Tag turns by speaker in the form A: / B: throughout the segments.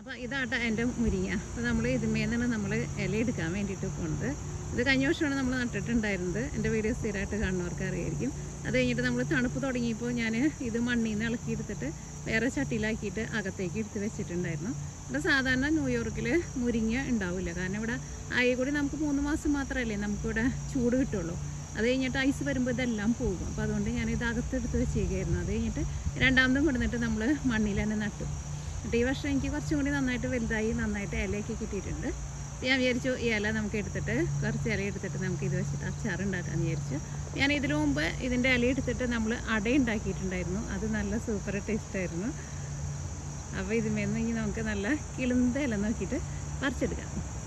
A: അപ്പോൾ ഇതാട്ട എൻ്റെ മുരിങ്ങ അപ്പോൾ നമ്മൾ ഇതിന്മേന്നാണ് നമ്മൾ ഇല എടുക്കാൻ വേണ്ടിയിട്ട് പോകുന്നത് ഇത് കഴിഞ്ഞ വർഷമാണ് നമ്മൾ നട്ടിട്ടുണ്ടായിരുന്നത് എൻ്റെ വീഡിയോ സ്ഥിരമായിട്ട് കാണുന്നവർക്ക് അറിയായിരിക്കും അത് കഴിഞ്ഞിട്ട് നമ്മൾ തണുപ്പ് തുടങ്ങിയപ്പോൾ ഞാൻ ഇത് മണ്ണിൽ നിന്ന് ഇളക്കി എടുത്തിട്ട് വേറെ ചട്ടിയിലാക്കിയിട്ട് അകത്തേക്ക് എടുത്ത് വെച്ചിട്ടുണ്ടായിരുന്നു ഇവിടെ സാധാരണ ന്യൂയോർക്കിൽ മുരിങ്ങ ഉണ്ടാവില്ല കാരണം ഇവിടെ ആയി കൂടി നമുക്ക് മൂന്ന് മാസം മാത്രമല്ലേ നമുക്കിവിടെ ചൂട് കിട്ടുള്ളൂ അത് കഴിഞ്ഞിട്ട് ഐസ് വരുമ്പോൾ ഇതെല്ലാം പോകും അപ്പോൾ അതുകൊണ്ട് ഞാൻ ഇത് അകത്തെടുത്ത് വെച്ചേക്കായിരുന്നു അത് കഴിഞ്ഞിട്ട് രണ്ടാമതും കൊടുത്തിട്ട് നമ്മൾ മണ്ണിൽ തന്നെ നട്ടു എന്നിട്ട് ഈ വർഷം എനിക്ക് കുറച്ചും കൂടി നന്നായിട്ട് വലുതായി നന്നായിട്ട് ഇലയൊക്കെ കിട്ടിയിട്ടുണ്ട് അപ്പോൾ ഞാൻ വിചാരിച്ചു ഈ ഇല നമുക്ക് എടുത്തിട്ട് കുറച്ച് ഇല എടുത്തിട്ട് നമുക്ക് ഇത് വെച്ചിട്ട് അച്ചാർ ഉണ്ടാക്കാമെന്ന് വിചാരിച്ചു ഞാൻ ഇതിനു മുമ്പ് ഇതിൻ്റെ ഇല എടുത്തിട്ട് നമ്മൾ അട ഉണ്ടാക്കിയിട്ടുണ്ടായിരുന്നു അത് നല്ല സൂപ്പർ ടേസ്റ്റ് ആയിരുന്നു അപ്പോൾ ഇതിന്മേന്ന് ഇനി നമുക്ക് നല്ല കിളുന്ത ഇല നോക്കിയിട്ട് പറിച്ചെടുക്കാം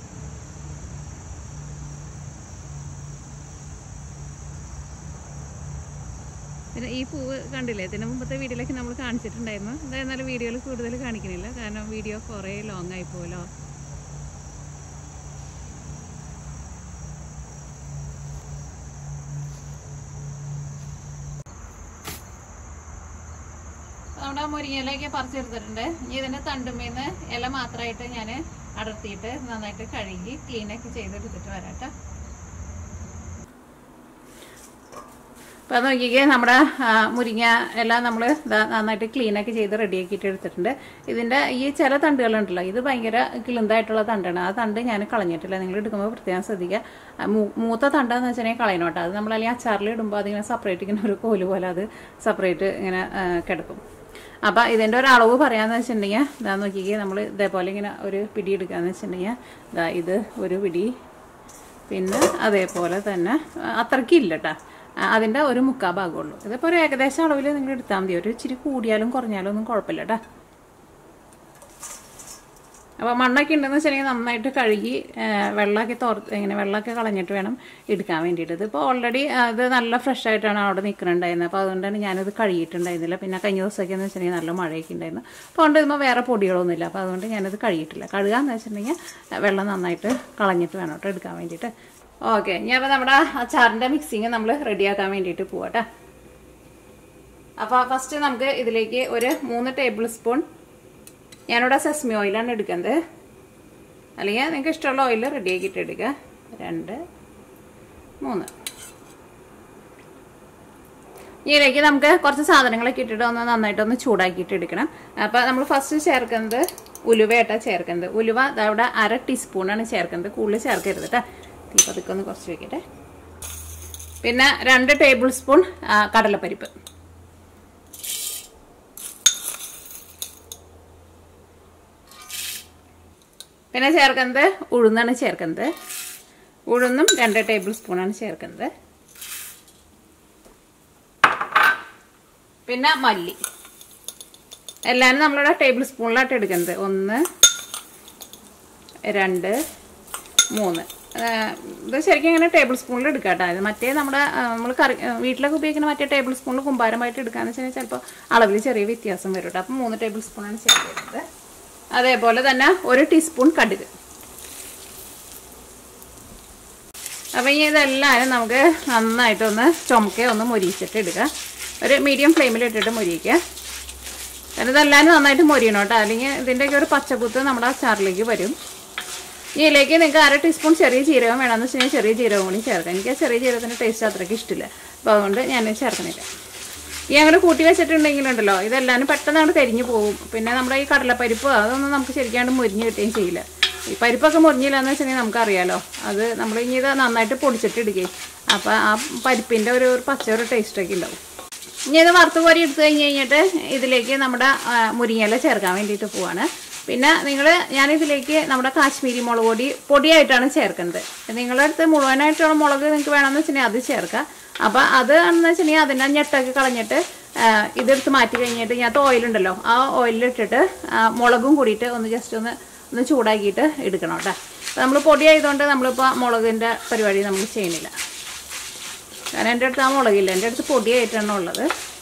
A: പിന്നെ ഈ പൂവ് കണ്ടില്ലേ ഇതിന് മുമ്പത്തെ വീഡിയോയിലൊക്കെ നമ്മൾ കാണിച്ചിട്ടുണ്ടായിരുന്നു എന്തായിരുന്നാലും വീഡിയോയിൽ കൂടുതൽ കാണിക്കണില്ല കാരണം വീഡിയോ കുറേ ലോങ് ആയി പോലോ നമ്മുടെ മുരിങ്ങയിലേക്ക് പറിച്ചെടുത്തിട്ടുണ്ട് ഇനി ഇതിൻ്റെ തണ്ടുമേന്ന് ഇല മാത്രമായിട്ട് ഞാൻ അടർത്തിയിട്ട് നന്നായിട്ട് കഴുകി ക്ലീനൊക്കെ ചെയ്തെടുത്തിട്ട് വരാം കേട്ടോ അപ്പോൾ നോക്കിക്കേ നമ്മുടെ ആ, മുരിങ്ങ എല്ലാം നമ്മൾ നന്നായിട്ട് ക്ലീനൊക്കെ ചെയ്ത് റെഡിയാക്കിയിട്ട് എടുത്തിട്ടുണ്ട് ഇതിൻ്റെ ഈ ചില തണ്ടുകളുണ്ടല്ലോ ഇത് ഭയങ്കര കിളുന്തായിട്ടുള്ള തണ്ടാണ് ആ തണ്ട് ഞാൻ കളഞ്ഞിട്ടില്ല നിങ്ങൾ എടുക്കുമ്പോൾ പ്രത്യേകം ശ്രദ്ധിക്കുക ആ, മൂ- മൂത്ത തണ്ടാന്ന് വെച്ചിട്ടുണ്ടെങ്കിൽ കളയണോട്ടോ അത് നമ്മൾ അല്ലെങ്കിൽ അച്ചാറിൽ ഇടുമ്പോൾ അതിങ്ങനെ സെപ്പറേറ്റ് ഇങ്ങനെ ഒരു കോല് പോലെ അത് സെപ്പറേറ്റ് ഇങ്ങനെ ആ, കിടക്കും അപ്പം ഇതിൻ്റെ ഒരു അളവ് പറയാന്ന് വെച്ചിട്ടുണ്ടെങ്കിൽ ഇതാ നോക്കിക്കേ നമ്മൾ ഇതേപോലെ ഇങ്ങനെ ഒരു പിടി എടുക്കാന്ന് വെച്ചിട്ടുണ്ടെങ്കിൽ ഇതാ ഇത് ഒരു പിടി പിന്നെ അതേപോലെ തന്നെ ആ, അത്രയ്ക്കില്ല കേട്ടോ അതിൻ്റെ ഒരു മുക്കാ ഭാഗമുള്ളൂ ഇതിപ്പോൾ ഒരു ഏകദേശം അളവിൽ നിങ്ങൾ എടുത്താൽ മതി ഒരു ഇച്ചിരി കൂടിയാലും കുറഞ്ഞാലും ഒന്നും കുഴപ്പമില്ല കേട്ടോ അപ്പോൾ മണ്ണൊക്കെ ഉണ്ടെന്ന് വെച്ചിട്ടുണ്ടെങ്കിൽ നന്നായിട്ട് കഴുകി ആ, വെള്ളമൊക്കെ തോർത്ത് ഇങ്ങനെ വെള്ളമൊക്കെ കളഞ്ഞിട്ട് വേണം എടുക്കാൻ വേണ്ടിയിട്ട് ഇതിപ്പോൾ ഓൾറെഡി അത് നല്ല ഫ്രഷ് ആയിട്ടാണ് അവിടെ നിൽക്കുന്നുണ്ടായിരുന്നത് അപ്പോൾ അതുകൊണ്ടാണ് ഞാനത് കഴുകിയിട്ടുണ്ടായിരുന്നില്ല പിന്നെ കഴിഞ്ഞ ദിവസമൊക്കെ എന്ന് വെച്ചിട്ടുണ്ടെങ്കിൽ നല്ല മഴയൊക്കെ ഉണ്ടായിരുന്നു അപ്പോൾ അതുകൊണ്ട് ഇതുമ്പോൾ വേറെ പൊടികളൊന്നുമില്ല അപ്പോൾ അതുകൊണ്ട് ഞാനത് കഴുകിയിട്ടില്ല കഴുകാന്ന് വെച്ചിട്ടുണ്ടെങ്കിൽ വെള്ളം നന്നായിട്ട് കളഞ്ഞിട്ട് വേണം കേട്ടോ എടുക്കാൻ വേണ്ടിയിട്ട് ഓക്കെ ഇനി അപ്പോൾ നമ്മുടെ അച്ചാറിൻ്റെ മിക്സിങ് നമ്മൾ റെഡിയാക്കാൻ വേണ്ടിയിട്ട് പോവാട്ടെ അപ്പോൾ ഫസ്റ്റ് നമുക്ക് ഇതിലേക്ക് ഒരു മൂന്ന് ടേബിൾ സ്പൂൺ ഞാനിവിടെ സെസ്മി ഓയിലാണ് എടുക്കുന്നത് അല്ലെങ്കിൽ നിങ്ങൾക്ക് ഇഷ്ടമുള്ള ഓയിൽ റെഡിയാക്കിയിട്ട് എടുക്കുക രണ്ട് മൂന്ന് ഇതിലേക്ക് നമുക്ക് കുറച്ച് സാധനങ്ങളൊക്കെ ഇട്ടിട്ട് ഒന്ന് നന്നായിട്ട് ഒന്ന് ചൂടാക്കിയിട്ട് എടുക്കണം അപ്പോൾ നമ്മൾ ഫസ്റ്റ് ചേർക്കുന്നത് ഉലുവയായിട്ടാണ് ചേർക്കുന്നത് ഉലുവ ദാ ഇവിടെ അര ടീസ്പൂണാണ് ചേർക്കുന്നത് കൂടുതൽ ചേർക്കരുത് കേട്ടോ തീ പതുക്കെ ഒന്ന് കുറച്ച് വെക്കട്ടെ പിന്നെ രണ്ട് ടേബിൾ സ്പൂൺ ആ, കടലപ്പരിപ്പ് പിന്നെ ചേർക്കുന്നത് ഉഴുന്നാണ് ചേർക്കുന്നത് ഉഴുന്നും രണ്ട് ടേബിൾ സ്പൂണാണ് ചേർക്കുന്നത് പിന്നെ മല്ലി എല്ലാവരും നമ്മളിവിടെ ടേബിൾ സ്പൂണിലായിട്ട് എടുക്കുന്നത് ഒന്ന് രണ്ട് മൂന്ന് ആ, ഇത് ശരിക്കും ഇങ്ങനെ ടേബിൾ സ്പൂണിൽ എടുക്കാം കേട്ടോ ഇത് മറ്റേ നമ്മുടെ നമ്മൾ കറി ആ, വീട്ടിലൊക്കെ ഉപയോഗിക്കുന്ന മറ്റേ ടേബിൾ സ്പൂണിൽ കുമ്പാരമായിട്ട് എടുക്കാന്ന് വെച്ചാൽ ചിലപ്പോൾ അളവിൽ ചെറിയ വ്യത്യാസം വരും കേട്ടോ അപ്പം മൂന്ന് ടേബിൾ സ്പൂണാണ് ചേർക്കുന്നത് അതേപോലെ തന്നെ ഒരു ടീസ്പൂൺ കടുക് അപ്പം ഇനി ഇതെല്ലാവരും നമുക്ക് നന്നായിട്ടൊന്ന് ചുമക്കെ ഒന്ന് മൊരിയിച്ചിട്ട് എടുക്കുക ഒരു മീഡിയം ഫ്ലെയിമിൽ ഇട്ടിട്ട് മൊരിയിക്കുക കാരണം ഇതെല്ലാവരും നന്നായിട്ട് മൊരിയണം കേട്ടോ അല്ലെങ്കിൽ ഇതിൻ്റെയൊക്കെ ഒരു പച്ചക്കുത്ത് നമ്മുടെ അച്ചാറിലേക്ക് വരും ഇനി ഇതിലേക്ക് നിങ്ങൾക്ക് അര ടീസ്പൂൺ ചെറിയ ജീരകം വേണമെന്ന് വെച്ച് കഴിഞ്ഞാൽ ചെറിയ ജീരകം കൂടി ചേർക്കാം എനിക്ക് ആ ചെറിയ ജീരകത്തിൻ്റെ ടേസ്റ്റ് അത്രയ്ക്ക് ഇഷ്ടമില്ല അപ്പോൾ അതുകൊണ്ട് ഞാൻ ചേർക്കണില്ല ഈ അങ്ങനെ കൂട്ടി വെച്ചിട്ടുണ്ടെങ്കിലുണ്ടല്ലോ ഇതെല്ലാം പെട്ടെന്ന് അങ്ങോട്ട് കരിഞ്ഞു പോകും പിന്നെ നമ്മുടെ ഈ കടലപ്പരിപ്പ് അതൊന്നും നമുക്ക് ശരിക്കാണ്ട് മുരിഞ്ഞ് കിട്ടുകയും ചെയ്യില്ല ഈ പരിപ്പൊക്കെ മുറിഞ്ഞില്ല എന്ന് വെച്ചിട്ടുണ്ടെങ്കിൽ നമുക്കറിയാലോ അത് നമ്മൾ ഇനി ഇത് നന്നായിട്ട് പൊടിച്ചിട്ട് ഇടുകയും അപ്പോൾ ആ പരിപ്പിൻ്റെ ഒരു ഒരു പച്ച ഒരു ടേസ്റ്റൊക്കെ ഉണ്ടാവും ഇനി ഇത് വറുത്ത് കോരി എടുത്തു കഴിഞ്ഞ് കഴിഞ്ഞിട്ട് ഇതിലേക്ക് നമ്മുടെ ആ, മുരിങ്ങയില ചേർക്കാൻ വേണ്ടിയിട്ട് പോവാണ് പിന്നെ നിങ്ങൾ ഞാനിതിലേക്ക് നമ്മുടെ കാശ്മീരി മുളക് പൊടി പൊടിയായിട്ടാണ് ചേർക്കുന്നത് നിങ്ങളുടെ അടുത്ത് മുഴുവനായിട്ടുള്ള മുളക് നിങ്ങൾക്ക് വേണമെന്ന് വെച്ചിട്ടുണ്ടെങ്കിൽ അത് ചേർക്കാം അപ്പോൾ അത് എന്ന് വെച്ചിട്ടുണ്ടെങ്കിൽ അതിൻ്റെ ഞെട്ടൊക്കെ കളഞ്ഞിട്ട് ആ, ഇതെടുത്ത് മാറ്റി കഴിഞ്ഞിട്ട് ഞാൻ ഓയിലുണ്ടല്ലോ ആ ഓയിലിട്ടിട്ട് ആ, മുളകും കൂടിയിട്ട് ഒന്ന് ജസ്റ്റ് ഒന്ന് ഒന്ന് ചൂടാക്കിയിട്ട് എടുക്കണം കേട്ടോ നമ്മൾ പൊടിയായതുകൊണ്ട് നമ്മളിപ്പോൾ മുളകിൻ്റെ പരിപാടി നമ്മൾ ചെയ്യണില്ല കാരണം എൻ്റെ അടുത്ത് ആ മുളകില്ല എൻ്റെ അടുത്ത് പൊടിയായിട്ടാണ് ഉള്ളത്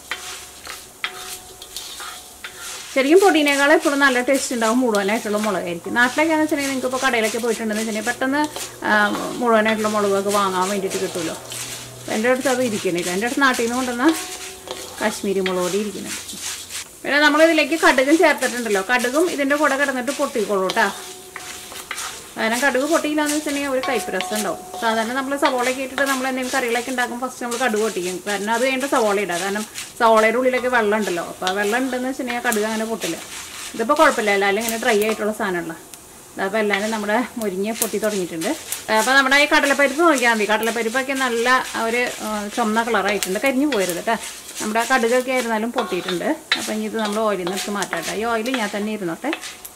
A: ശരിക്കും പൊടിയേക്കാൾ എപ്പോഴും നല്ല ടേസ്റ്റ് ഉണ്ടാവും മുഴുവനായിട്ടുള്ള മുളകായിരിക്കും നാട്ടിലൊക്കെയാണെന്ന് വെച്ചിട്ടുണ്ടെങ്കിൽ നിങ്ങൾക്ക് ഇപ്പോൾ കടയിലൊക്കെ പോയിട്ടുണ്ടെന്ന് വെച്ചിട്ടുണ്ടെങ്കിൽ പെട്ടെന്ന് ആ, മുഴുവനായിട്ടുള്ള മുളകൊക്കെ വാങ്ങാൻ വേണ്ടിയിട്ട് കിട്ടുമല്ലോ എൻ്റെ അടുത്ത് അത് ഇരിക്കുന്നില്ല എൻ്റെ അടുത്ത് നാട്ടിൽ നിന്ന് കൊണ്ടുവന്ന കാശ്മീരി മുളക് പൊടി ഇരിക്കുന്നുണ്ട് പിന്നെ നമ്മൾ ഇതിലേക്ക് കടുകും ചേർത്തിട്ടുണ്ടല്ലോ കടുകും ഇതിൻ്റെ കൂടെ കിടന്നിട്ട് പൊട്ടിക്കോളൂ കേട്ടോ കാരണം കടുക് പൊട്ടിയില്ലാന്ന് വെച്ചിട്ടുണ്ടെങ്കിൽ ഒരു കയ്പ്പ് രസം ഉണ്ടാവും സാധാരണ നമ്മൾ സവോളയൊക്കെ ഇട്ടിട്ട് നമ്മൾ എന്തെങ്കിലും കറികളൊക്കെ ഉണ്ടാക്കും ഫസ്റ്റ് നമ്മൾ കടുക് പൊട്ടിക്കും കാരണം അത് കഴിഞ്ഞിട്ട് സവോള ഇടാം കാരണം സവോളയുടെ ഉള്ളിലൊക്കെ വെള്ളം ഉണ്ടല്ലോ അപ്പോൾ ആ വെള്ളം ഉണ്ടെന്ന് വെച്ചിട്ടുണ്ടെങ്കിൽ കടുക് അങ്ങനെ പൊട്ടില്ല ഇതിപ്പോൾ കുഴപ്പമില്ല എല്ലാവരും ഇങ്ങനെ ഡ്രൈ ആയിട്ടുള്ള സാധനമുള്ള അപ്പോൾ എല്ലാവരും നമ്മുടെ മുരിഞ്ഞ് പൊട്ടി തുടങ്ങിയിട്ടുണ്ട് അപ്പോൾ നമ്മുടെ ഈ കടലപ്പരിപ്പ് നോക്കിയാൽ മതി കടലപ്പരിപ്പൊക്കെ നല്ല ഒരു ആ, ചുമന്ന കളറായിട്ടുണ്ട് കരിഞ്ഞു പോരുത് കേട്ടോ നമ്മുടെ കടുകൊക്കെ ആയിരുന്നാലും പൊട്ടിയിട്ടുണ്ട് അപ്പോൾ ഇനി ഇത് നമ്മൾ ഓയിലിൽ നിന്ന് എടുത്ത് മാറ്റാം കേട്ടോ ഈ ഓയിൽ ഞാൻ തന്നെ ഇരുന്നോട്ടെ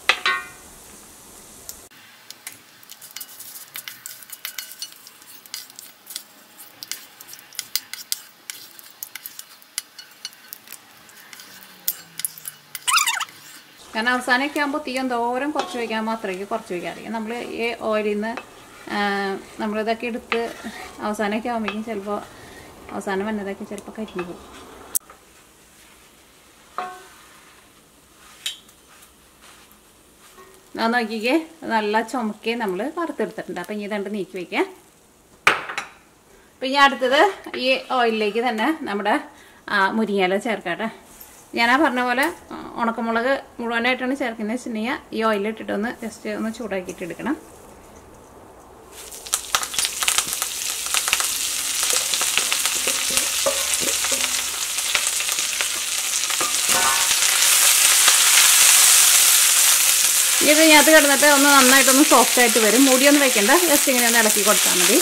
A: കാരണം അവസാനമൊക്കെ ആകുമ്പോൾ തീ എന്തോരം കുറച്ച് വയ്ക്കാൻ മാത്രമേ കുറച്ച് വയ്ക്കാറില്ല നമ്മൾ ഈ ഓയിലിൽ നിന്ന് നമ്മളിതൊക്കെ എടുത്ത് അവസാനമൊക്കെ ആകുമ്പോഴേക്കും ചിലപ്പോൾ അവസാനം വന്നതൊക്കെ ചിലപ്പോൾ കരിഞ്ഞു പോകും ഞാൻ നോക്കിക്കേ നല്ല ചുമക്കെ നമ്മൾ വറുത്തെടുത്തിട്ടുണ്ട് അപ്പം ഇനി ഇതുണ്ട് നീക്കി വയ്ക്കാം അപ്പം ഇനി അടുത്തത് ഈ ഓയിലിലേക്ക് തന്നെ നമ്മുടെ ആ, മുരിങ്ങയില ചേർക്കാട്ടെ ഞാനാ പറഞ്ഞ പോലെ ആ, ഉണക്കമുളക് മുഴുവനായിട്ടാണ് ചേർക്കുന്നത് വെച്ചിട്ടുണ്ടെങ്കിൽ ഈ ഓയിലിട്ടിട്ടൊന്ന് ജസ്റ്റ് ഒന്ന് ചൂടാക്കിയിട്ട് എടുക്കണം ഇനി ഇത് ഇതിനകത്ത് കിടന്നിട്ട് ഒന്ന് നന്നായിട്ടൊന്ന് സോഫ്റ്റ് ആയിട്ട് വരും മൂടിയൊന്നും വെക്കണ്ട ജസ്റ്റ് ഇങ്ങനെ ഒന്ന് ഇളക്കി കൊടുത്താൽ മതി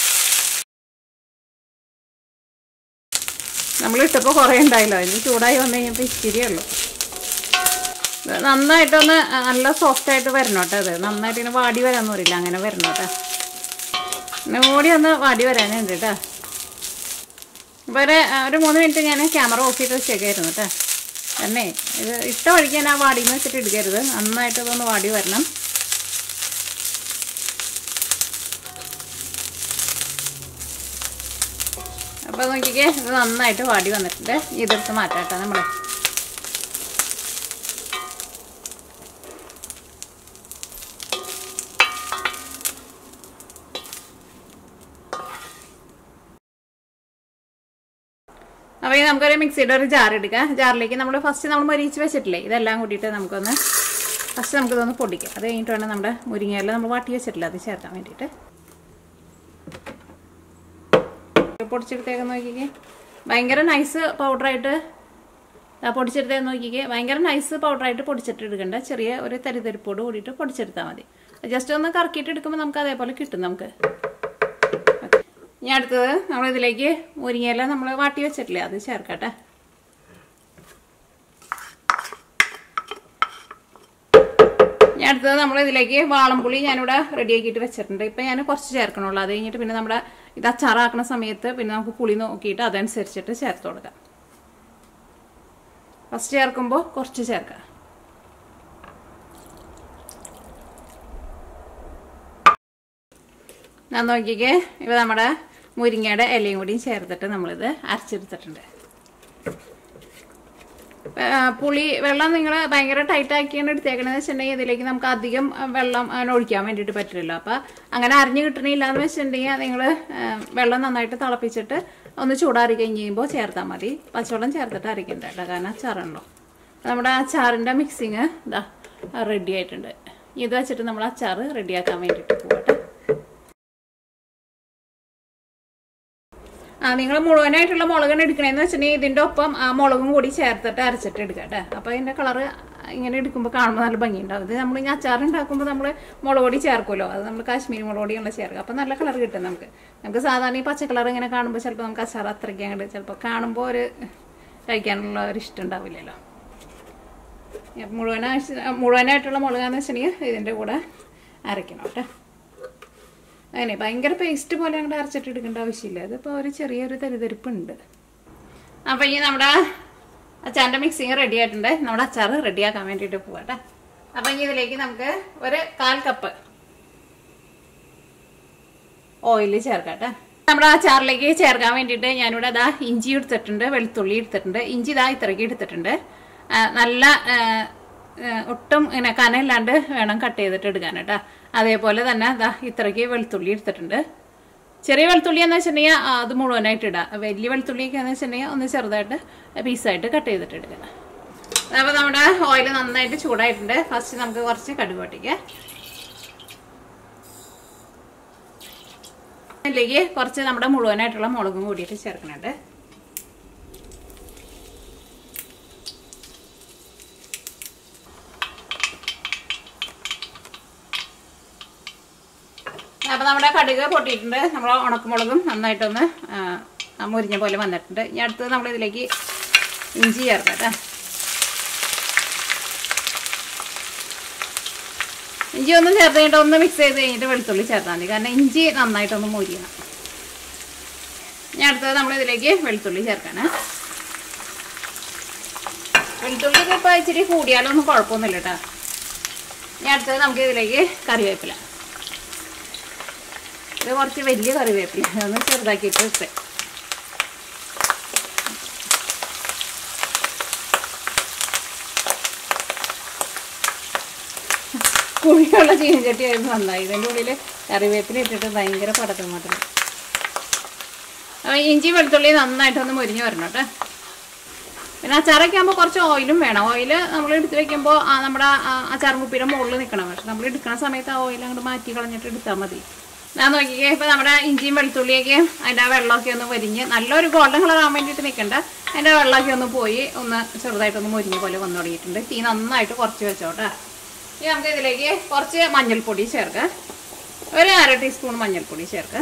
A: നമ്മൾ ഇട്ടപ്പോൾ കുറേ ഉണ്ടായല്ലോ ഇനി ചൂടായി വന്നു കഴിഞ്ഞപ്പോൾ ഇച്ചിരിയേ ഉള്ളൂ ഇത് നന്നായിട്ടൊന്ന് നല്ല സോഫ്റ്റ് ആയിട്ട് വരണം കേട്ടോ അത് നന്നായിട്ട് ഇങ്ങനെ വാടി വരാമെന്ന് പറയില്ല അങ്ങനെ വരണം കേട്ടോ പിന്നെ കൂടി ഒന്ന് വാടി വരാനുണ്ട് കേട്ടോ അപ്പോൾ ഒരു ഒരു മൂന്ന് മിനിറ്റ് ഞാൻ ക്യാമറ ഓഫ് ചെയ്ത് വെച്ചേക്കായിരുന്നു കേട്ടോ തന്നെ ഇത് ഇട്ട വഴിക്ക് ഞാൻ ആ വാടിന്ന് വെച്ചിട്ട് എടുക്കരുത് നന്നായിട്ട് ഇതൊന്ന് വാടി വരണം അപ്പോൾ നോക്കിക്കേ ഇത് നന്നായിട്ട് വാടി വന്നിട്ടുണ്ട് ഇതെടുത്ത് മാറ്റാം കേട്ടോ നമ്മൾ അപ്പോൾ ഇനി നമുക്കൊരു മിക്സിയുടെ ഒരു ജാർ എടുക്കാം ജാറിലേക്ക് നമ്മൾ ഫസ്റ്റ് നമ്മൾ മരിച്ച് വെച്ചിട്ടില്ലേ ഇതെല്ലാം കൂട്ടിയിട്ട് നമുക്കൊന്ന് ഫസ്റ്റ് നമുക്കിതൊന്ന് പൊടിക്കാം അത് കഴിഞ്ഞിട്ട് വേണം നമ്മുടെ മുരിങ്ങയില നമ്മൾ വാട്ടി വെച്ചിട്ടില്ല അത് ചേർക്കാൻ വേണ്ടിയിട്ട് പൊടിച്ചെടുത്തേക്ക് നോക്കിക്കേ ഭയങ്കര നൈസ് പൗഡറായിട്ട് പൊടിച്ചെടുത്തേ നോക്കിക്കേ ഭയങ്കര നൈസ് പൗഡറായിട്ട് പൊടിച്ചിട്ട് എടുക്കണ്ട ചെറിയ ഒരു തരിതരിപ്പോട് കൂടിയിട്ട് പൊടിച്ചെടുത്താൽ മതി ജസ്റ്റ് ഒന്ന് കറക്കിയിട്ട് എടുക്കുമ്പോൾ നമുക്ക് അതേപോലെ കിട്ടും നമുക്ക് ഇനി അടുത്തത് നമ്മളിതിലേക്ക് മുരിങ്ങയില നമ്മൾ വാട്ടി വെച്ചിട്ടില്ലേ അത് ചേർക്കട്ടെ ഇനി അടുത്തത് നമ്മൾ ഇതിലേക്ക് വാളംപുളി ഞാനിവിടെ റെഡിയാക്കിയിട്ട് വെച്ചിട്ടുണ്ട് ഇപ്പം ഞാൻ കുറച്ച് ചേർക്കണുള്ളൂ അത് കഴിഞ്ഞിട്ട് പിന്നെ നമ്മുടെ ഇത് അച്ചാറാക്കുന്ന സമയത്ത് പിന്നെ നമുക്ക് പുളി നോക്കിയിട്ട് അതനുസരിച്ചിട്ട് ചേർത്ത് കൊടുക്കാം ഫസ്റ്റ് ചേർക്കുമ്പോൾ കുറച്ച് ചേർക്കാം ഞാൻ നോക്കിക്കേ ഇവ നമ്മുടെ മുരിങ്ങയുടെ ഇലയും കൂടിയും ചേർത്തിട്ട് നമ്മളിത് അരച്ചെടുത്തിട്ടുണ്ട് ആ, പുളി വെള്ളം നിങ്ങൾ ഭയങ്കര ടൈറ്റ് ആക്കിയാണ് എടുത്തേക്കണെന്ന് വെച്ചിട്ടുണ്ടെങ്കിൽ ഇതിലേക്ക് നമുക്ക് അധികം ആ, വെള്ളം അങ്ങനെ ഒഴിക്കാൻ വേണ്ടിയിട്ട് പറ്റില്ലല്ലോ അപ്പം അങ്ങനെ അരിഞ്ഞ് കിട്ടണില്ല എന്ന് വെച്ചിട്ടുണ്ടെങ്കിൽ നിങ്ങൾ വെള്ളം നന്നായിട്ട് തിളപ്പിച്ചിട്ട് ഒന്ന് ചൂടാറി കഴിഞ്ഞ് കഴിയുമ്പോൾ ചേർത്താൽ മതി പച്ചവെള്ളം ചേർത്തിട്ട് അരയ്ക്കണ്ട കേട്ടോ കാരണം അച്ചാറുണ്ടോ നമ്മുടെ അച്ചാറിൻ്റെ മിക്സിങ് ഇതാ റെഡി ആയിട്ടുണ്ട് ഇത് വെച്ചിട്ട് നമ്മൾ അച്ചാർ റെഡിയാക്കാൻ വേണ്ടിയിട്ട് പോകട്ടെ ആ നിങ്ങൾ മുഴുവനായിട്ടുള്ള മുളകാണ് എടുക്കണേന്ന് വെച്ചിട്ടുണ്ടെങ്കിൽ ഇതിൻ്റെ ഒപ്പം ആ മുളകും കൂടി ചേർത്തിട്ട് അരച്ചിട്ട് എടുക്കുക കേട്ടോ അപ്പോൾ അതിൻ്റെ കളറ് ഇങ്ങനെ എടുക്കുമ്പോൾ കാണുമ്പോൾ നല്ല ഭംഗിയുണ്ടാവും ഇത് നമ്മൾ ഇനി അച്ചാർ ഉണ്ടാക്കുമ്പോൾ നമ്മൾ മുളക് പൊടി ചേർക്കുമല്ലോ അത് നമ്മൾ കാശ്മീരി മുളക് പൊടിയുള്ള ചേർക്കുക അപ്പോൾ നല്ല കളർ കിട്ടും നമുക്ക് നമുക്ക് സാധാരണ ഈ പച്ച കളർ ഇങ്ങനെ കാണുമ്പോൾ ചിലപ്പോൾ നമുക്ക് അച്ചാർ അത്രയ്ക്ക് അങ്ങോട്ട് ചിലപ്പോൾ കാണുമ്പോൾ ഒരു കഴിക്കാനുള്ള ഒരു ഇഷ്ടം ഉണ്ടാവില്ലല്ലോ മുഴുവനായി മുഴുവനായിട്ടുള്ള മുളകാന്ന് വെച്ചിട്ടുണ്ടെങ്കിൽ ഇതിൻ്റെ കൂടെ അരയ്ക്കണം കേട്ടോ അങ്ങനെ ഭയങ്കര പേസ്റ്റ് പോലെ അങ്ങോട്ട് അരച്ചിട്ട് എടുക്കേണ്ട ആവശ്യമില്ല ഇതിപ്പോൾ ഒരു ചെറിയൊരു തരിതരിപ്പുണ്ട് അപ്പം ഇനി നമ്മുടെ അച്ചാറിൻ്റെ മിക്സിങ് റെഡി ആയിട്ടുണ്ട് നമ്മുടെ അച്ചാർ റെഡിയാക്കാൻ വേണ്ടിയിട്ട് പോവാട്ടെ അപ്പം ഇനി ഇതിലേക്ക് നമുക്ക് ഒരു കാൽ കപ്പ് ഓയിൽ ചേർക്കാട്ടെ നമ്മുടെ അച്ചാറിലേക്ക് ചേർക്കാൻ വേണ്ടിയിട്ട് ഞാനിവിടെ അതാ ഇഞ്ചി എടുത്തിട്ടുണ്ട് വെളുത്തുള്ളി എടുത്തിട്ടുണ്ട് ഇഞ്ചി ഇതാ ഇത്രയ്ക്ക് എടുത്തിട്ടുണ്ട് ആ, നല്ല ആ, ആ, ഒട്ടും ഇങ്ങനെ കനയില്ലാണ്ട് വേണം കട്ട് ചെയ്തിട്ട് എടുക്കാൻ കേട്ടോ അതേപോലെ തന്നെ ഇതാ ഇത്രയ്ക്ക് വെളുത്തുള്ളി എടുത്തിട്ടുണ്ട് ചെറിയ വെളുത്തുള്ളി എന്ന് വെച്ചിട്ടുണ്ടെങ്കിൽ ആ, അത് മുഴുവനായിട്ട് ഇടാം വലിയ വെളുത്തുള്ളിയൊക്കെ എന്ന് വെച്ചിട്ടുണ്ടെങ്കിൽ ഒന്ന് ചെറുതായിട്ട് പീസായിട്ട് കട്ട് ചെയ്തിട്ട് എടുക്കണം അപ്പോൾ നമ്മുടെ ഓയിൽ നന്നായിട്ട് ചൂടായിട്ടുണ്ട് ഫസ്റ്റ് നമുക്ക് കുറച്ച് കടുക് പൊട്ടിക്കാം അതിലേക്ക് കുറച്ച് നമ്മുടെ മുഴുവനായിട്ടുള്ള മുളകും കൂടിയിട്ട് ചേർക്കുന്നുണ്ട് അപ്പോൾ നമ്മുടെ കടുക് പൊട്ടിയിട്ടുണ്ട് നമ്മുടെ ഉണക്കമുളകും നന്നായിട്ടൊന്ന് ആ, മുരിഞ്ഞ പോലെ വന്നിട്ടുണ്ട് ഇനി അടുത്തത് നമ്മൾ ഇതിലേക്ക് ഇഞ്ചി ചേർക്കാം കേട്ടോ ഇഞ്ചി ഒന്ന് ചേർത്ത് കഴിഞ്ഞിട്ട് ഒന്ന് മിക്സ് ചെയ്ത് കഴിഞ്ഞിട്ട് വെളുത്തുള്ളി ചേർത്താൽ മതി കാരണം ഇഞ്ചി നന്നായിട്ടൊന്ന് മുരിയണം ഇനി അടുത്തത് നമ്മൾ ഇതിലേക്ക് വെളുത്തുള്ളി ചേർക്കാണ് വെളുത്തുള്ളി ഇപ്പോൾ ഇച്ചിരി കൂടിയാലൊന്നും കുഴപ്പമൊന്നുമില്ല കേട്ടോ ഇനി അടുത്തത് നമുക്ക് ഇതിലേക്ക് കറിവേപ്പില ഇത് കുറച്ച് വലിയ കറിവേപ്പില ഒന്ന് ചെറുതാക്കിയിട്ട് ഇട്ട് കുഴിയുള്ള ചീനച്ചട്ടിയായിരുന്നു നന്നായി ഇതിൻ്റെ ഉള്ളിൽ കറിവേപ്പില ഇട്ടിട്ട് ഭയങ്കര പടക്കം മാത്രം അപ്പോൾ ഇഞ്ചി വെളുത്തുള്ളി നന്നായിട്ടൊന്ന് മുരിഞ്ഞ് വരണം കേട്ടോ പിന്നെ അച്ചാറൊക്കെ ആകുമ്പോൾ കുറച്ച് ഓയിലും വേണം ഓയിൽ നമ്മൾ എടുത്ത് വെക്കുമ്പോൾ ആ നമ്മുടെ ആ അച്ചാർ കുപ്പിയുടെ മുകളിൽ നിൽക്കണം പക്ഷെ നമ്മൾ എടുക്കുന്ന സമയത്ത് ആ ഓയിൽ അങ്ങോട്ട് മാറ്റി കളഞ്ഞിട്ട് എടുത്താൽ മതി ഞാൻ നോക്കിക്കേ ഇപ്പോൾ നമ്മുടെ ഇഞ്ചിയും വെളുത്തുള്ളിയൊക്കെ അതിൻ്റെ ആ വെള്ളമൊക്കെ ഒന്ന് പൊരിഞ്ഞ് നല്ലൊരു ഗോൾഡൻ കളർ ആകാൻ വേണ്ടിയിട്ട് നിൽക്കണ്ട അതിൻ്റെ വെള്ളമൊക്കെ ഒന്ന് പോയി ഒന്ന് ചെറുതായിട്ടൊന്ന് മുരിഞ്ഞ പോലെ വന്നു തുടങ്ങിയിട്ടുണ്ട് തീ നന്നായിട്ട് കുറച്ച് വെച്ചോട്ടെ ഇനി നമുക്ക് ഇതിലേക്ക് കുറച്ച് മഞ്ഞൾപ്പൊടി ചേർക്കാം ഒരു അര ടീസ്പൂൺ മഞ്ഞൾപ്പൊടി ചേർക്കാം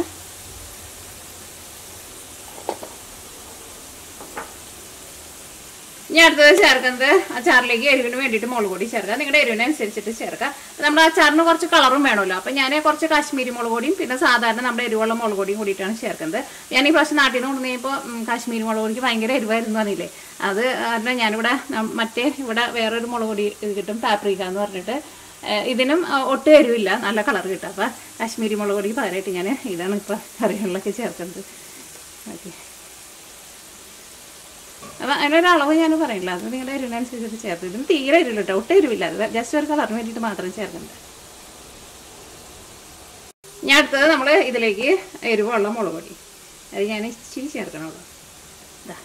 A: ഇനി അടുത്തത് ചേർക്കുന്നത് അച്ചാറിലേക്ക് എരിവിന് വേണ്ടിയിട്ട് മുളക് പൊടി ചേർക്കുക നിങ്ങളുടെ എരിവിനനുസരിച്ചിട്ട് ചേർക്കുക നമ്മുടെ അച്ചാറിന് കുറച്ച് കളറും വേണമല്ലോ അപ്പം ഞാൻ കുറച്ച് കാശ്മീരി മുളക് പൊടിയും പിന്നെ സാധാരണ നമ്മുടെ എരിവുള്ള മുളക് പൊടിയും കൂടിയിട്ടാണ് ചേർക്കുന്നത് ഞാൻ ഈ പ്രാവശ്യം നാട്ടിൽ നിന്ന് കൊണ്ടുവന്നപ്പോൾ കാശ്മീരി മുളക് പൊടിക്ക് ഭയങ്കര എരിവായിരുന്നു പറഞ്ഞില്ലേ അത് കാരണം ഞാനിവിടെ നം- മറ്റേ ഇവിടെ വേറൊരു മുളക് പൊടി ഇത് കിട്ടും പാപ്രിക്ക എന്ന് പറഞ്ഞിട്ട് ഏഹ് ഇതിനും ആ, ഒട്ടും എരിവില്ല നല്ല കളർ കിട്ടും അപ്പം കാശ്മീരി മുളക് പൊടിക്ക് പകരമായിട്ട് ഞാൻ ഇതാണ് ഇപ്പോൾ കറികളിലൊക്കെ ചേർക്കുന്നത് ഓക്കെ അപ്പം അതിനൊരു അളവ് ഞാൻ പറയില്ല അത് നിങ്ങളുടെ എരിവിനനുസരിച്ചിട്ട് ചേർത്ത് ഇതിന് തീരെ എരിവില്ല കേട്ടോ ഒട്ടും എരിവില്ല അത് ജസ്റ്റ് ഒരു കളറിന് വേണ്ടിയിട്ട് മാത്രം ചേർക്കുന്നത് ഞാൻ അടുത്തത് നമ്മൾ ഇതിലേക്ക് എരിവുള്ള മുളക് പൊടി അത് ഞാൻ ഇച്ചിരി ചേർക്കണുള്ളൂ ഇതാ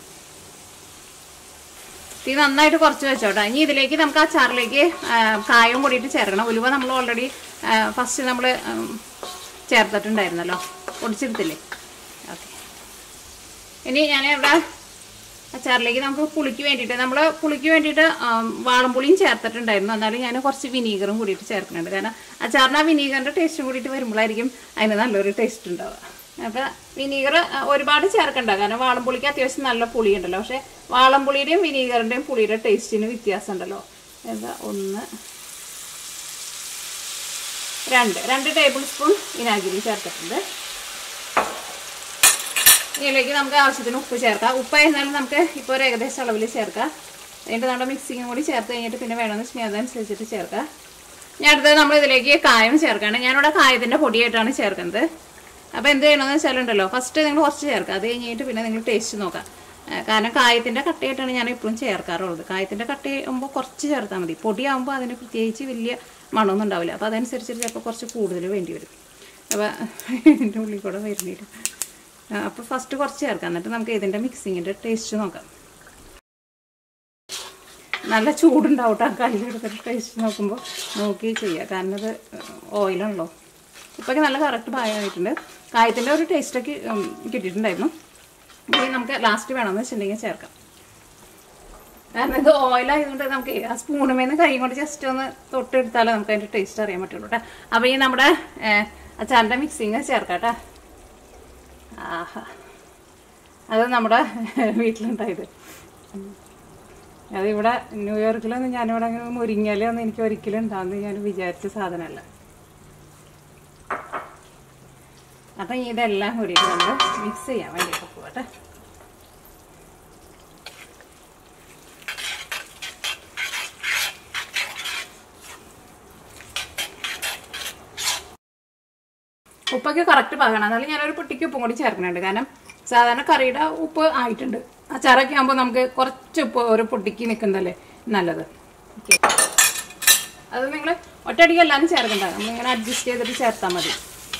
A: തീ നന്നായിട്ട് കുറച്ച് വെച്ചോട്ടെ ഇനി ഇതിലേക്ക് നമുക്ക് അച്ചാറിലേക്ക് ആ, കായം കൂടിയിട്ട് ചേർക്കണം ഉലുവ നമ്മൾ ഓൾറെഡി ഫസ്റ്റ് നമ്മൾ ചേർത്തിട്ടുണ്ടായിരുന്നല്ലോ പൊടിച്ചെടുത്തില്ലേ ഓക്കെ ഇനി ഞാൻ ഇവിടെ അച്ചാറിലേക്ക് നമുക്ക് പുളിക്ക് വേണ്ടിയിട്ട് നമ്മൾ പുളിക്ക് വേണ്ടിയിട്ട് ആം, വാളംപുളിയും ചേർത്തിട്ടുണ്ടായിരുന്നു എന്നാലും ഞാൻ കുറച്ച് വിനീഗറും കൂടിയിട്ട് ചേർക്കുന്നുണ്ട് കാരണം അച്ചാറിന് ആ വിനീഗറിൻ്റെ ടേസ്റ്റും കൂടിയിട്ട് വരുമ്പോഴായിരിക്കും അതിന് നല്ലൊരു ടേസ്റ്റ് ഉണ്ടാവുക അപ്പോൾ വിനീഗർ ഒരുപാട് ചേർക്കണ്ട കാരണം വാളംപുളിക്ക് അത്യാവശ്യം നല്ല പുളി ഉണ്ടല്ലോ പക്ഷേ വാളംപുളിയുടെയും വിനീഗറിൻ്റെയും പുളിയുടെ ടേസ്റ്റിന് വ്യത്യാസം ഉണ്ടല്ലോ എന്താ ഒന്ന് രണ്ട് രണ്ട് ടേബിൾ സ്പൂൺ വിനാഗിരി ചേർത്തിട്ടുണ്ട് ഇതിലേക്ക് നമുക്ക് ആവശ്യത്തിന് ഉപ്പ് ചേർക്കാം ഉപ്പ് ആയിരുന്നാലും നമുക്ക് ഇപ്പോൾ ഒരു ഏകദേശം അളവിൽ ചേർക്കാം എന്നിട്ട് നമ്മുടെ മിക്സിങ്ങും കൂടി ചേർത്ത് കഴിഞ്ഞിട്ട് പിന്നെ വേണമെന്ന് വെച്ചാൽ അതനുസരിച്ചിട്ട് ചേർക്കാം ഞാൻ അടുത്തത് നമ്മൾ ഇതിലേക്ക് കായം ചേർക്കുകയാണ് ഞാനിവിടെ കായത്തിൻ്റെ പൊടിയായിട്ടാണ് ചേർക്കുന്നത് അപ്പോൾ എന്ത് ചെയ്യണമെന്ന് വെച്ചാലുണ്ടല്ലോ ഫസ്റ്റ് നിങ്ങൾ കുറച്ച് ചേർക്കുക അത് കഴിഞ്ഞിട്ട് പിന്നെ നിങ്ങൾ ടേസ്റ്റ് നോക്കാം ആ, കാരണം കായത്തിൻ്റെ കട്ടയായിട്ടാണ് ഞാൻ എപ്പോഴും ചേർക്കാറുള്ളത് കായത്തിൻ്റെ കട്ടയാകുമ്പോൾ കുറച്ച് ചേർത്താൽ മതി പൊടിയാകുമ്പോൾ അതിന് പ്രത്യേകിച്ച് വലിയ മണമൊന്നും ഉണ്ടാവില്ല അപ്പോൾ അതനുസരിച്ചിട്ട് ചിലപ്പോൾ കുറച്ച് കൂടുതൽ വേണ്ടി വരും അപ്പോൾ എൻ്റെ ഉള്ളിൽ കൂടെ വരുന്നില്ല അപ്പോൾ ഫസ്റ്റ് കുറച്ച് ചേർക്കാം എന്നിട്ട് നമുക്ക് ഇതിൻ്റെ മിക്സിങ്ങിൻ്റെ ടേസ്റ്റ് നോക്കാം നല്ല ചൂടുണ്ടാവും കേട്ടോ കയ്യിലെടുത്തിട്ട് ടേസ്റ്റ് നോക്കുമ്പോൾ നോക്കി ചെയ്യുക കാരണം ഇത് ഓയിലാണല്ലോ ഇപ്പോഴൊക്കെ നല്ല കറക്റ്റ് പായമായിട്ടുണ്ട് കായത്തിൻ്റെ ഒരു ടേസ്റ്റൊക്കെ ഉം, കിട്ടിയിട്ടുണ്ടായിരുന്നു ഇനി നമുക്ക് ലാസ്റ്റ് വേണമെന്ന് വെച്ചിട്ടുണ്ടെങ്കിൽ ചേർക്കാം കാരണം ഇത് ഓയിലായതുകൊണ്ട് നമുക്ക് ആ സ്പൂണുമേന്ന് കൈ കൊണ്ട് ജസ്റ്റ് ഒന്ന് തൊട്ടെടുത്താലേ നമുക്ക് അതിൻ്റെ ടേസ്റ്റ് അറിയാൻ പറ്റുള്ളൂ കേട്ടോ അപ്പോൾ ഈ നമ്മുടെ ഏഹ്, അച്ചാറിൻ്റെ മിക്സിങ് ചേർക്കാം കേട്ടോ ആഹാ അത് നമ്മുടെ വീട്ടിലുണ്ടായത് ഉം. അതിവിടെ ന്യൂയോർക്കിലൊന്നും ഞാനിവിടെ അങ്ങനെ മുരിങ്ങയിലൊന്നും എനിക്ക് ഒരിക്കലും ഉണ്ടാകുന്ന ഞാൻ വിചാരിച്ച സാധനമല്ല അപ്പം ഇതെല്ലാം കൂടിയിട്ട് നമ്മൾ മിക്സ് ചെയ്യാൻ വേണ്ടിയിട്ട് പോകട്ടെ ഉപ്പൊക്കെ കറക്റ്റ് പാകണം എന്നാലും ഞാനൊരു പൊട്ടിക്ക് ഉപ്പും കൂടി ചേർക്കുന്നുണ്ട് കാരണം സാധാരണ കറിയുടെ ഉപ്പ് ആയിട്ടുണ്ട് അച്ചാറൊക്കെ ആകുമ്പോൾ നമുക്ക് കുറച്ച് ഉപ്പ് ഒരു പൊട്ടിക്ക് നിൽക്കുന്നതല്ലേ നല്ലത് ഓക്കെ അത് നിങ്ങൾ ഒറ്റയടിക്ക് എല്ലാവരും ചേർക്കണ്ട നമ്മളിങ്ങനെ അഡ്ജസ്റ്റ് ചെയ്തിട്ട് ചേർത്താൽ മതി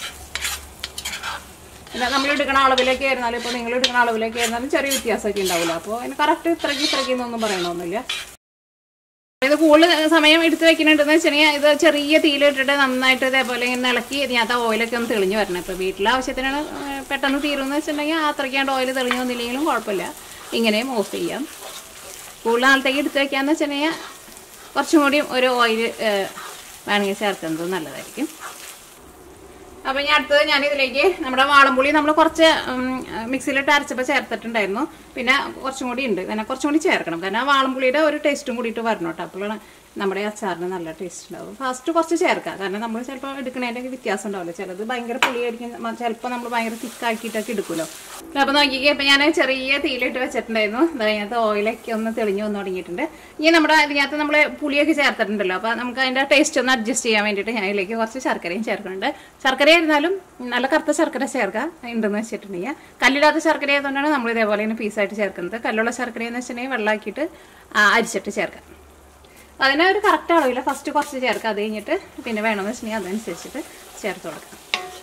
A: പിന്നെ നമ്മൾ എടുക്കുന്ന അളവിലേക്ക് ആയിരുന്നാലും ഇപ്പോൾ നിങ്ങൾ എടുക്കുന്ന അളവിലേക്ക് ആയിരുന്നാലും ചെറിയ വ്യത്യാസമൊക്കെ ഉണ്ടാവില്ല അപ്പോൾ അതിന് കറക്റ്റ് ഇത്രയ്ക്ക് ഇത്രയ്ക്ക് എന്നൊന്നും പറയണമെന്നില്ല ഇത് കൂടുതൽ സമയം എടുത്ത് വെക്കുന്നുണ്ടെന്ന് വെച്ചിട്ടുണ്ടെങ്കിൽ ഇത് ചെറിയ തീയിലിട്ടിട്ട് നന്നായിട്ട് ഇതേപോലെ ഇങ്ങനെ ഇളക്കി ഇതിനകത്ത് ഓയിലൊക്കെ ഒന്ന് തെളിഞ്ഞ് വരണം ഇപ്പോൾ വീട്ടിലെ ആവശ്യത്തിനാണ് ഏഹ്, പെട്ടെന്ന് തീരുമെന്ന് വെച്ചിട്ടുണ്ടെങ്കിൽ അത്രയ്ക്കാണ്ട് ഓയിൽ തെളിഞ്ഞ് വന്നില്ലെങ്കിലും കുഴപ്പമില്ല ഇങ്ങനെയും ഓഫ് ചെയ്യാം കൂടുതൽ നാളത്തേക്ക് എടുത്ത് വെക്കാന്ന് വെച്ചിട്ടുണ്ടെങ്കിൽ കുറച്ചും കൂടി ഒരു ഓയിൽ വേണമെങ്കിൽ ചേർക്കുന്നത് നല്ലതായിരിക്കും അപ്പൊ ഞാൻ അടുത്തത് ഞാൻ ഇതിലേക്ക് നമ്മുടെ വാളംപുളി നമ്മൾ കുറച്ച് ഉം, മിക്സിയിലിട്ട് അരച്ചപ്പോൾ ചേർത്തിട്ടുണ്ടായിരുന്നു പിന്നെ കുറച്ചും കൂടി ഉണ്ട് പിന്നെ കുറച്ചും കൂടി ചേർക്കണം കാരണം ആ വാളംപുളിയുടെ ഒരു ടേസ്റ്റും കൂടിയിട്ട് വരണം കേട്ടോ അപ്പോഴാണ് നമ്മുടെ അച്ചാറിന് നല്ല ടേസ്റ്റ് ഉണ്ടാവും ഫസ്റ്റ് കുറച്ച് ചേർക്കാം കാരണം നമ്മൾ ചിലപ്പോൾ എടുക്കുന്നതിൻ്റെ വ്യത്യാസം ഉണ്ടാവില്ല ചിലത് ഭയങ്കര പുളിയായിരിക്കും മ- ചിലപ്പോൾ നമ്മൾ ഭയങ്കര തിക്കാക്കിയിട്ടൊക്കെ എടുക്കുമല്ലോ അപ്പോൾ നോക്കിക്കേ ഇപ്പം ഞാൻ ചെറിയ തീയിലിട്ട് വെച്ചിട്ടുണ്ടായിരുന്നു അതിനകത്ത് ഓയിലൊക്കെ ഒന്ന് തെളിഞ്ഞു വന്ന് തുടങ്ങിയിട്ടുണ്ട് ഇനി നമ്മുടെ അതിനകത്ത് നമ്മൾ പുളിയൊക്കെ ചേർത്തിട്ടുണ്ടല്ലോ അപ്പോൾ നമുക്ക് അതിൻ്റെ ടേസ്റ്റ് ഒന്ന് അഡ്ജസ്റ്റ് ചെയ്യാൻ വേണ്ടിയിട്ട് ഞാൻ ഇതിലേക്ക് കുറച്ച് ശർക്കരയും ചേർക്കുന്നുണ്ട് ശർക്കര ആയിരുന്നാലും നല്ല കറുത്ത ശർക്കര ചേർക്കുക ഉണ്ടെന്ന് വെച്ചിട്ടുണ്ടെങ്കിൽ കല്ലില്ലാത്ത ശർക്കര ആയതുകൊണ്ടാണ് നമ്മൾ ഇതേപോലെ തന്നെ പീസായിട്ട് ചേർക്കുന്നത് കല്ലുള്ള ശർക്കര എന്ന് വെച്ചിട്ടുണ്ടെങ്കിൽ വെള്ളമാക്കിയിട്ട് ആ, അരിച്ചിട്ട് ചേർക്കാം അതിനെ ഒരു കറക്റ്റ് അളവിൽ ഫസ്റ്റ് കുറച്ച് ചേർക്കുക അത് കഴിഞ്ഞിട്ട് പിന്നെ വേണമെന്ന് വെച്ചിട്ടുണ്ടെങ്കിൽ അതനുസരിച്ചിട്ട് ചേർത്ത് കൊടുക്കാം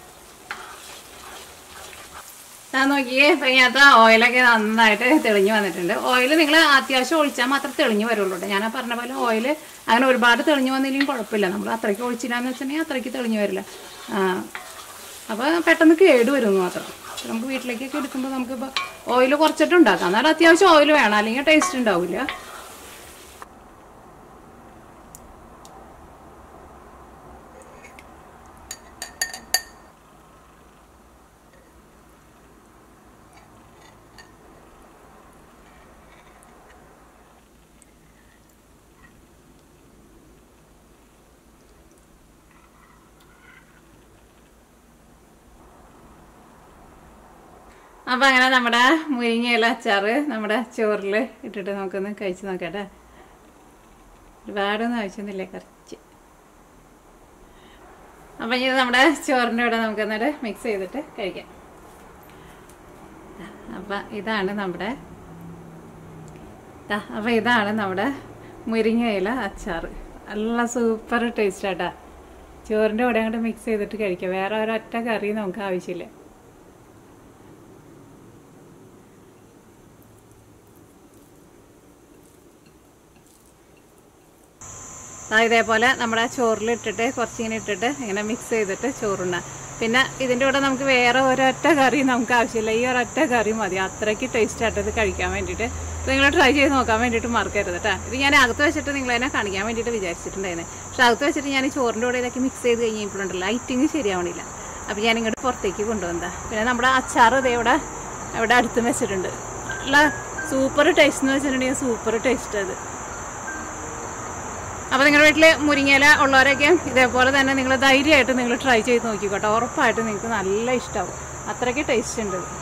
A: ഞാൻ നോക്കിയേ ഇപ്പം ഇതിനകത്ത് ഓയിലൊക്കെ നന്നായിട്ട് തെളിഞ്ഞ് വന്നിട്ടുണ്ട് ഓയിൽ നിങ്ങൾ അത്യാവശ്യം ഒഴിച്ചാൽ മാത്രം തെളിഞ്ഞ് വരുള്ളൂ കേട്ടോ ഞാൻ ആ പറഞ്ഞ പോലെ ഓയിൽ അങ്ങനെ ഒരുപാട് തെളിഞ്ഞ് വന്നില്ലെങ്കിൽ കുഴപ്പമില്ല നമ്മൾ അത്രയ്ക്ക് ഒഴിച്ചില്ലാന്ന് വെച്ചിട്ടുണ്ടെങ്കിൽ അത്രയ്ക്ക് തെളിഞ്ഞ് വരില്ല അപ്പോൾ പെട്ടെന്ന് കേട് വരും മാത്രം നമുക്ക് വീട്ടിലേക്കൊക്കെ എടുക്കുമ്പോൾ നമുക്കിപ്പോൾ ഓയിൽ കുറച്ചിട്ട് ഉണ്ടാക്കാം എന്നാലും അത്യാവശ്യം ഓയിൽ വേണം അല്ലെങ്കിൽ ടേസ്റ്റ് ഉണ്ടാവില്ല അപ്പം അങ്ങനെ നമ്മുടെ മുരിങ്ങയില അച്ചാറ് നമ്മുടെ ചോറിൽ ഇട്ടിട്ട് നമുക്കൊന്ന് കഴിച്ച് നോക്കട്ടെ ഒരുപാടൊന്നും ആവശ്യമൊന്നുമില്ല കുറച്ച് അപ്പം ഇത് നമ്മുടെ ചോറിൻ്റെ കൂടെ നമുക്ക് എന്നിട്ട് മിക്സ് ചെയ്തിട്ട് കഴിക്കാം അപ്പം ഇതാണ് നമ്മുടെ ദാ, അപ്പം ഇതാണ് നമ്മുടെ മുരിങ്ങയില അച്ചാറ് നല്ല സൂപ്പർ ടേസ്റ്റ് ആട്ടാ ചോറിൻ്റെ കൂടെ അങ്ങോട്ട് മിക്സ് ചെയ്തിട്ട് കഴിക്കാം വേറെ ഒരൊറ്റ കറി നമുക്ക് ആവശ്യമില്ല ആ ഇതേപോലെ നമ്മുടെ ചോറിൽ ഇട്ടിട്ട് കുറച്ചിങ്ങനെ ഇട്ടിട്ട് ഇങ്ങനെ മിക്സ് ചെയ്തിട്ട് ചോറുണ്ണാം പിന്നെ ഇതിൻ്റെ കൂടെ നമുക്ക് വേറെ ഒരൊറ്റ കറി നമുക്ക് ആവശ്യമില്ല ഈ ഒരൊറ്റ കറി മതി അത്രയ്ക്ക് ടേസ്റ്റ് ആയിട്ട് ഇത് കഴിക്കാൻ വേണ്ടിയിട്ട് നിങ്ങൾ ട്രൈ ചെയ്ത് നോക്കാൻ വേണ്ടിയിട്ട് മറക്കരുത് കേട്ടോ ഇത് ഞാൻ അകത്ത് വെച്ചിട്ട് നിങ്ങളതിനെ കാണിക്കാൻ വേണ്ടിയിട്ട് വിചാരിച്ചിട്ടുണ്ടായിരുന്നു പക്ഷെ അകത്ത് വെച്ചിട്ട് ഞാൻ ഈ ചോറിൻ്റെ കൂടെ ഇതൊക്കെ മിക്സ് ചെയ്ത് കഴിഞ്ഞപ്പോഴുണ്ടല്ലോ ലൈറ്റിങ് ശരിയാവണില്ല അപ്പോൾ ഞാൻ ഇങ്ങോട്ട് പുറത്തേക്ക് കൊണ്ടുവന്നതാ പിന്നെ നമ്മുടെ അച്ചാർ ഇതേ ഇവിടെ ഇവിടെ അടുത്ത് വെച്ചിട്ടുണ്ട് നല്ല സൂപ്പർ ടേസ്റ്റ് എന്ന് വെച്ചിട്ടുണ്ടെങ്കിൽ സൂപ്പർ ടേസ്റ്റ് അത് അപ്പോൾ നിങ്ങളുടെ വീട്ടിൽ മുരിങ്ങയില ഉള്ളവരൊക്കെ ഇതേപോലെ തന്നെ നിങ്ങൾ ധൈര്യമായിട്ട് നിങ്ങൾ ട്രൈ ചെയ്ത് നോക്കിക്കോട്ടെ ഉറപ്പായിട്ട് നിങ്ങൾക്ക് നല്ല ഇഷ്ടമാവും അത്രയ്ക്ക് ടേസ്റ്റ് ഉണ്ട് ഇത്.